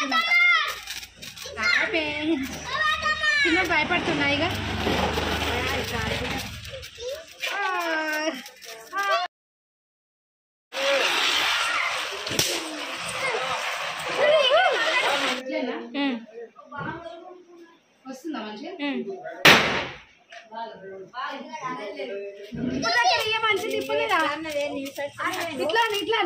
భయపడుతున్నా చిన్న భయపడుతున్నా ఇక ఆ, ఆ. ఇట్లేనా? వస్తుందా మంచిగా ఇప్పుడు దగ్గర ఇయ్య మంచిగా తిప్పలేదా ఇట్లా ఇట్లా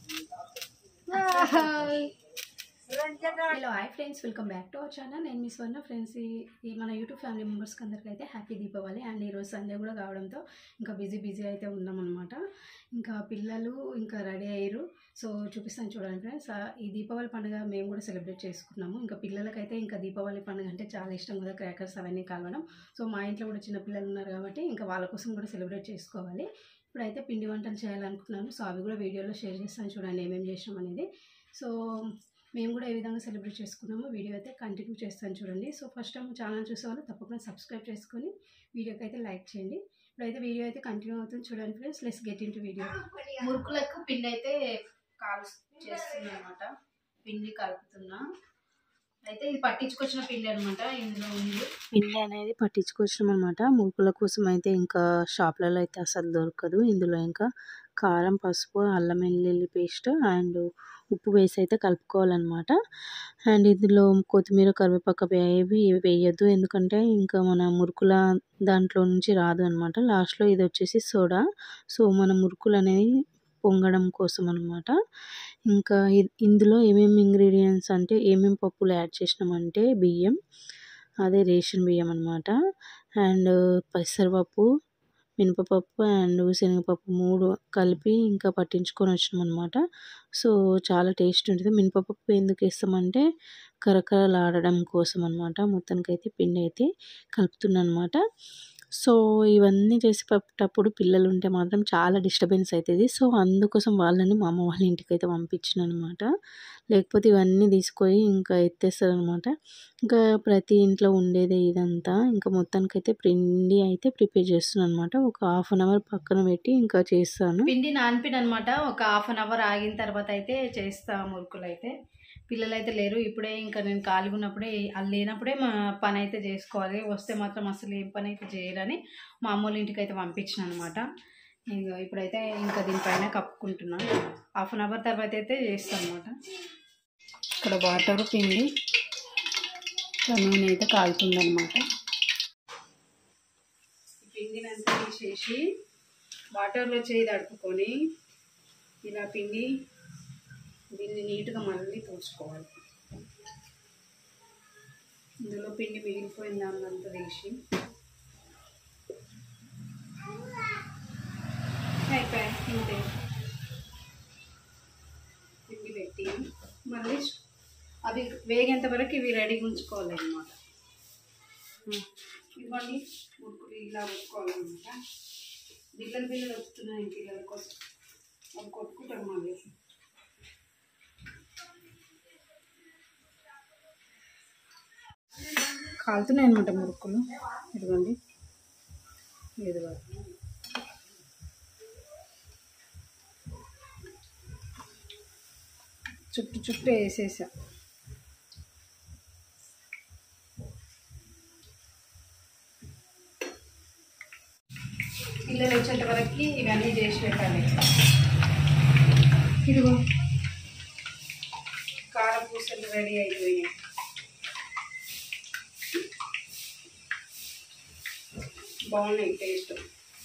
hello hi friends welcome back to our channel నేను మీ స్వర్ణ ఫ్రెండ్స్ ఈ- ఈ మన యూట్యూబ్ ఫ్యామిలీ మెంబర్స్కి అందరికీ అయితే హ్యాపీ దీపావళి అండ్ ఈరోజు సండే కూడా కావడంతో ఇంకా బిజీ బిజీ అయితే ఉన్నామన్నమాట ఇంకా పిల్లలు ఇంకా రెడీ అయ్యారు సో చూపిస్తాను చూడండి ఫ్రెండ్స్ ఆ, ఈ దీపావళి పండుగ మేము కూడా సెలబ్రేట్ చేసుకున్నాము ఇంకా పిల్లలకైతే ఇంకా దీపావళి పండుగ అంటే చాలా ఇష్టం కదా క్రాకర్స్ అవన్నీ కాలవడం సో మా ఇంట్లో కూడా చిన్న పిల్లలు ఉన్నారు కాబట్టి ఇంకా వాళ్ళ కోసం కూడా సెలబ్రేట్ చేసుకోవాలి ఇప్పుడైతే పిండి వంటలు చేయాలనుకున్నాను సో అవి కూడా వీడియోలో షేర్ చేస్తాను చూడండి ఏమేమి చేసాం అనేది సో మేము కూడా ఏ విధంగా సెలబ్రేట్ చేసుకున్నామో వీడియో అయితే కంటిన్యూ చేస్తాను చూడండి సో ఫస్ట్ టైం ఛానల్ చూసే వాళ్ళు తప్పకుండా సబ్స్క్రైబ్ చేసుకొని వీడియోకి అయితే లైక్ చేయండి ఇప్పుడైతే వీడియో అయితే కంటిన్యూ అవుతుంది చూడండి friends let's get in video మురుకులకు పిండి అయితే కాలు చేస్తున్నా అనమాట పిండి కలుపుతున్నా అయితే ఇది పట్టించుకొచ్చిన పిండి అనమాట ఇందులో ఉంది పిండి అనేది పట్టించుకొచ్చాం అనమాట మురుకుల కోసం అయితే ఇంకా షాప్లలో అయితే అసలు దొరకదు ఇందులో ఇంకా కారం పసుపు అల్లం వెల్లుల్లి పేస్ట్ అండ్ ఉప్పు వేసి అయితే కలుపుకోవాలన్నమాట అండ్ ఇందులో కొత్తిమీర కరివేపాకు ఏవి వేయద్దు ఎందుకంటే ఇంకా మన మురుకుల దాంట్లో నుంచి రాదు అనమాట లాస్ట్లో ఇది వచ్చేసి సోడా సో మన మురుకులు అనేవి పొంగడం కోసం అనమాట ఇంకా ఇ- ఇందులో ఏమేమి ఇంగ్రీడియంట్స్ అంటే ఏమేమి పప్పులు యాడ్ చేసినామంటే బియ్యం అదే రేషన్ బియ్యం అనమాట అండ్ పెసరపప్పు మినపపప్పు అండ్ శనగపప్పు మూడు కలిపి ఇంకా పట్టించుకొని వచ్చినాం అనమాట సో చాలా టేస్ట్ ఉంటుంది మినపపప్పు ఎందుకు వేస్తామంటే కరకరలాడడం కోసం అనమాట మొత్తానికైతే పిండి అయితే కలుపుతున్నాను అనమాట సో ఇవన్నీ చేసేటప్పుడు పిల్లలు ఉంటే మాత్రం చాలా డిస్టర్బెన్స్ అవుతుంది సో అందుకోసం వాళ్ళని మా అమ్మ వాళ్ళ ఇంటికి అయితే పంపించిన అనమాట లేకపోతే ఇవన్నీ తీసుకొని ఇంకా ఎత్తేస్తారు అనమాట ఇంకా ప్రతి ఇంట్లో ఉండేదే ఇదంతా ఇంకా మొత్తానికైతే పిండి అయితే ప్రిపేర్ చేస్తున్నాను అనమాట ఒక హాఫ్ అన్ అవర్ పక్కన పెట్టి ఇంకా చేస్తాను పిండి నానిపిన అనమాట ఒక హాఫ్ అన్ అవర్ ఆగిన తర్వాత అయితే చేస్తా మురుకులు అయితే పిల్లలు అయితే లేరు ఇప్పుడే ఇంకా నేను ఖాళీగా ఉన్నప్పుడే వాళ్ళు లేనప్పుడే మా పని అయితే చేసుకోవాలి వస్తే మాత్రం అసలు ఏం పని అయితే చేయరని మా అమ్మోళ్ళ ఇంటికి అయితే పంపించిన అనమాట ఇంకా ఇప్పుడైతే ఇంకా దీనిపైన కప్పుకుంటున్నాను హాఫ్ అన్ అవర్ తర్వాత అయితే చేస్తాను అనమాట ఇక్కడ వాటర్ పిండి ఇంకా నూనె అయితే కాలుతుందనమాట పిండిని అంతా తీసేసి వాటర్లో చేయి తడుపుకొని ఇలా పిండి దీన్ని నీట్గా మళ్ళీ పూసుకోవాలి ఇందులో పిండి మిగిలిపోయిన దాన్ని అంతా తీసి అయిపోయాయి ఇంతే పిండి పెట్టి మళ్ళీ అవి వేగేంత వరకు ఇవి రెడీగా ఉంచుకోవాలి అనమాట ఇవ్వండి మురుకులు ఇలా ఉడుకోవాలన్నమాట బిల్లలు బిల్లలు వస్తున్నాయి పిల్లల కోసం అవి కొట్టుకుంటారు మళ్ళీ కాలుతున్నాయి అనమాట మురుకులు ఇదిగోండి ఇదిగో చుట్టూ చుట్టూ వేసేసా పిల్లలు వచ్చేంత వరకు ఇవన్నీ చేసి పెట్టాలి ఇదిగో కారం పూసలు రెడీ అయిపోయినాయి బాగున్నాయి టేస్ట్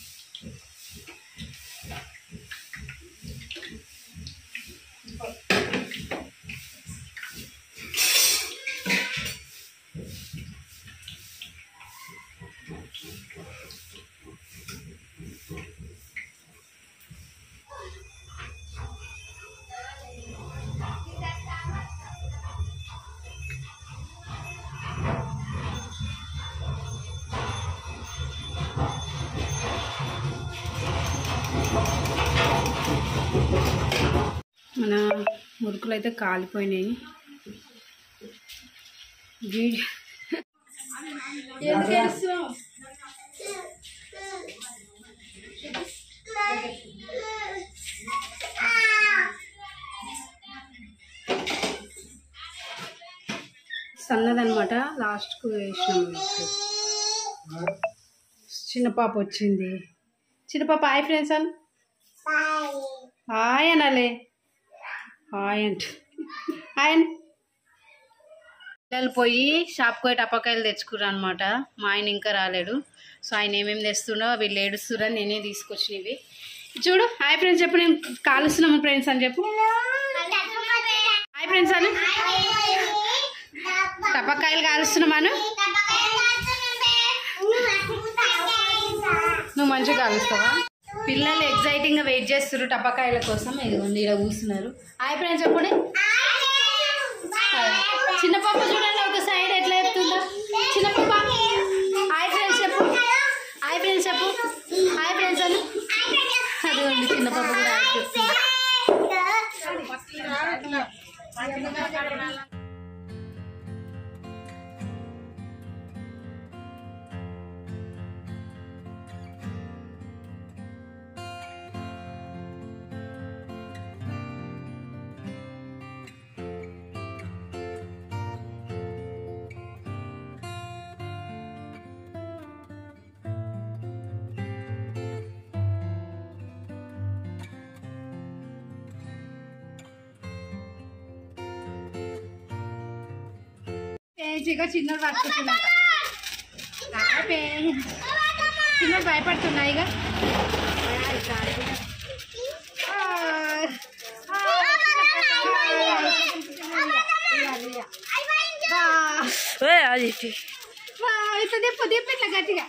మన మురుకులు అయితే కాలిపోయినాయి వీడియో ఎందుకు ఏడుస్తున్నావు? సన్నదనమాట లాస్ట్కు వేసినాం అన్నట్టు. చిన్న పాప వచ్చింది చిన్న పాప హాయ్ ఫ్రెండ్స్ అను హాయ్ అనాలే హాయ్ అంట హాయ్ అని పిల్లలు పోయి షాప్కి పోయి టపకాయలు తెచ్చుకుర్రు అనమాట మా ఆయన ఇంకా రాలేడు సో ఆయన ఏమేమి తెస్తుండో వీళ్ళు ఏడుస్తురని నేనే తీసుకొచ్చినవి చూడు హాయ్ ఫ్రెండ్స్ చెప్పు నేను కాలుస్తున్నాము ఫ్రెండ్స్ అని చెప్పు హాయ్ ఫ్రెండ్స్ అని టపకాయలు కాలుస్తున్నామాను నువ్వు మంచిగా కాలుస్తావా పిల్లలు ఎగ్జైటింగ్గా వెయిట్ చేస్తున్నారు టపకాయల కోసం ఇదిగోండి ఇక్కడ కూర్చున్నారు హాయ్ ఫ్రెండ్స్ చెప్పండి చిన్న పాప చూడండి ఒక సైడ్ ఎట్లా చెప్తుందో చిన్న పాప హాయ్ ఫ్రెండ్స్ చెప్పు హాయ్ ఫ్రెండ్స్ చెప్పు హాయ్ ఫ్రెండ్స్ అని అదిగోండి చిన్న పాప కూడా హాయ్ చెప్తుంది పేజీగా చిన్నోడు పట్టుకుంటున్నా చిన్నోడు భయపడుతున్నాయి ఇక ఇట్లా తిప్పు తిప్పు ఇట్లా గట్టిగా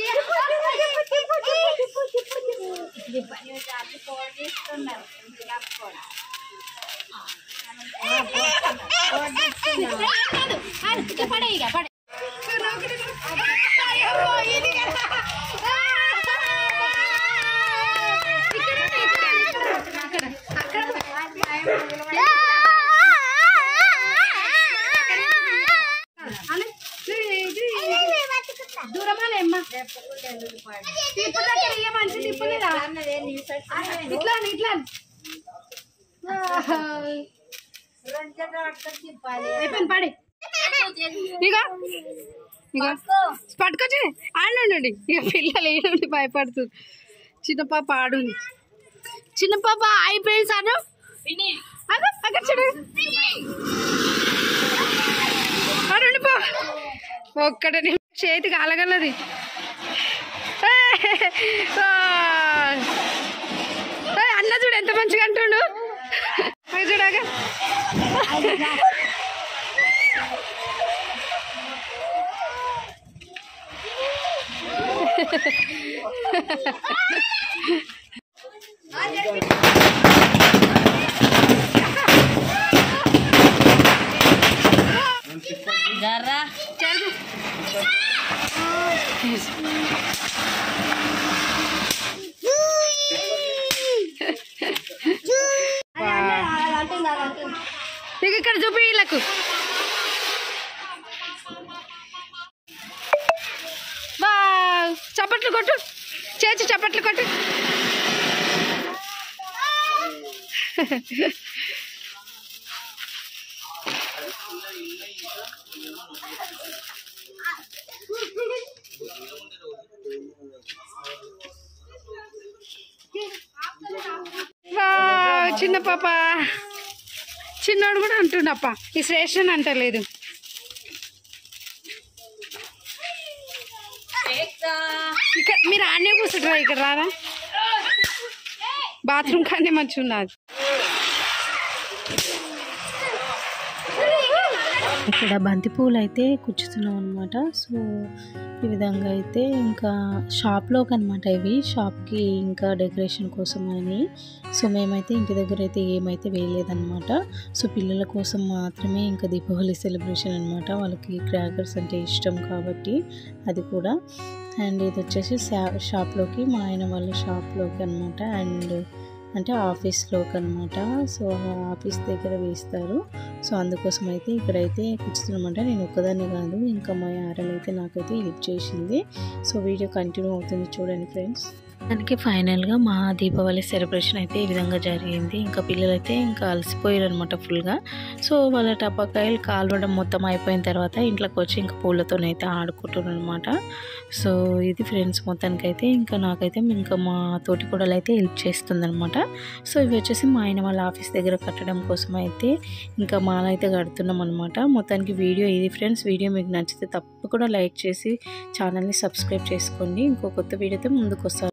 పడే ఇక పడే దూరమాలేమ్మా ఇప్పుడు దగ్గర ఇయ్య మంచి తిప్పలేదా ఇట్లా అని, ఇట్లా అని. అయిపోయింది పడి ఇక ఇక పట్టుకొచ్చి ఆడుండండి ఇక పిల్లలు ఏడుండి భయపడుతుంది చిన్న పాప ఆడుంది చిన్న పాప అయిపోయింది సార్ అదే అక్కడ చూడు ఆడండి పో ఒక్కడని చేతికి అలగలది అన్న చూడు ఎంత మంచిగా అంటుండు అది చూడగా చల్. ఇక ఇక్కడ చూపి వీళ్ళకు వావ్, చప్పట్లు కొట్టు చేసి చప్పట్లు కొట్టు వావ్, చిన్న పాప చిన్నోడు కూడా అంటుండప్ప ఈ శ్రేష్ఠని అంటలేదు ఇక్కడ మీరు ఆడనే కూర్చుంటారా ఇక్కడ రారా బాత్రూమ్ కానీ మంచిగా ఉన్నది ఇక్కడ బంతి పూలు అయితే కుచ్చుతున్నాం అనమాట సో ఈ విధంగా అయితే ఇంకా షాప్లోకి అనమాట ఇవి షాప్కి ఇంకా డెకరేషన్ కోసం అని సో మేమైతే ఇంటి దగ్గర అయితే ఏమైతే వేయలేదన్నమాట సో పిల్లల కోసం మాత్రమే ఇంకా దీపావళి సెలబ్రేషన్ అనమాట వాళ్ళకి క్రాకర్స్ అంటే ఇష్టం కాబట్టి అది కూడా అండ్ ఇది వచ్చేసి షా షాప్లోకి మా ఆయన వాళ్ళ షాప్లోకి అనమాట అండ్ అంటే ఆఫీస్లోకి అనమాట సో ఆఫీస్ దగ్గర వేస్తారు సో అందుకోసం అయితే ఇక్కడైతే కూర్చున్నామంటే నేను ఒక్కదాన్ని కాదు ఇంకా మా యారన్ అయితే నాకైతే హెల్ప్ చేసింది సో వీడియో కంటిన్యూ అవుతుంది చూడండి ఫ్రెండ్స్ దానికి ఫైనల్గా మా దీపావళి సెలబ్రేషన్ అయితే ఈ విధంగా జరిగింది ఇంకా పిల్లలైతే ఇంకా అలసిపోయారు అనమాట ఫుల్గా సో వాళ్ళ టపాకాయలు కాలవడం మొత్తం అయిపోయిన తర్వాత ఇంట్లోకి వచ్చి ఇంకా పూలతోనైతే ఆడుకుంటున్నారు అనమాట సో ఇది ఫ్రెండ్స్ మొత్తానికైతే ఇంకా నాకైతే ఇంకా మా తోటి కూడలు అయితే హెల్ప్ చేస్తుంది అనమాట సో ఇవి వచ్చేసి మా ఆయన వాళ్ళ ఆఫీస్ దగ్గర కట్టడం కోసం అయితే ఇంకా మాల అయితే కడుతున్నాం అనమాట మొత్తానికి వీడియో ఇది ఫ్రెండ్స్ వీడియో మీకు నచ్చితే తప్పకుండా లైక్ చేసి ఛానల్ని సబ్స్క్రైబ్ చేసుకోండి ఇంకో కొత్త వీడియోతో ముందుకు వస్తారు